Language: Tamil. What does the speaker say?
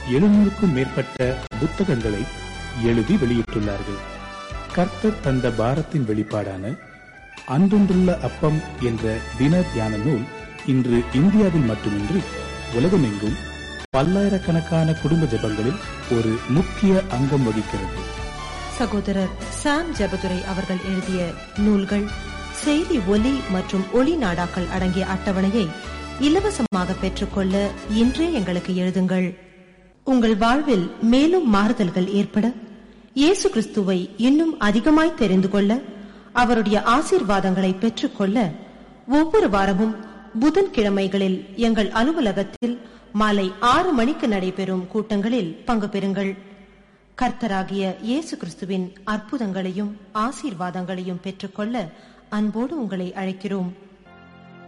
எழுநூறுக்கும் மேற்பட்ட புத்தகங்களை எழுதி வெளியிட்டுள்ளார்கள் கர்த்தர் தந்த பாரத்தின் வெளிப்பாடான அன்றொன்றுள்ள அப்பம் என்ற தின தியான நூல் இன்று இந்தியாவில் மட்டுமின்றி உலகமெங்கும் பல்லாயிரக்கணக்கான குடும்ப ஜெபங்களில் ஒரு முக்கிய அங்கம் வகிக்கிறது சகோதரர் சாம் ஜெபதுரை அவர்கள் எழுதிய நூல்கள் செய்தி ஒலி மற்றும் ஒளி நாடாக்கள் அடங்கிய அட்டவணையை இலவசமாக பெற்றுக்கொள்ள இன்றே எங்களுக்கு எழுதுங்கள் உங்கள் வாழ்வில் மேலும் மாறுதல்கள் ஏற்பட இயேசு கிறிஸ்துவை இன்னும் அதிகமாய் தெரிந்து கொள்ள அவருடைய ஆசீர்வாதங்களை பெற்றுக்கொள்ள ஒவ்வொரு வாரமும் புதன்கிழமைகளில் எங்கள் அலுவலகத்தில் மாலை ஆறு மணிக்கு நடைபெறும் கூட்டங்களில் பங்கு பெறுங்கள் கர்த்தராகிய இயேசு கிறிஸ்துவின் அற்புதங்களையும் ஆசீர்வாதங்களையும் பெற்றுக்கொள்ள அன்போடு உங்களை அழைக்கிறோம்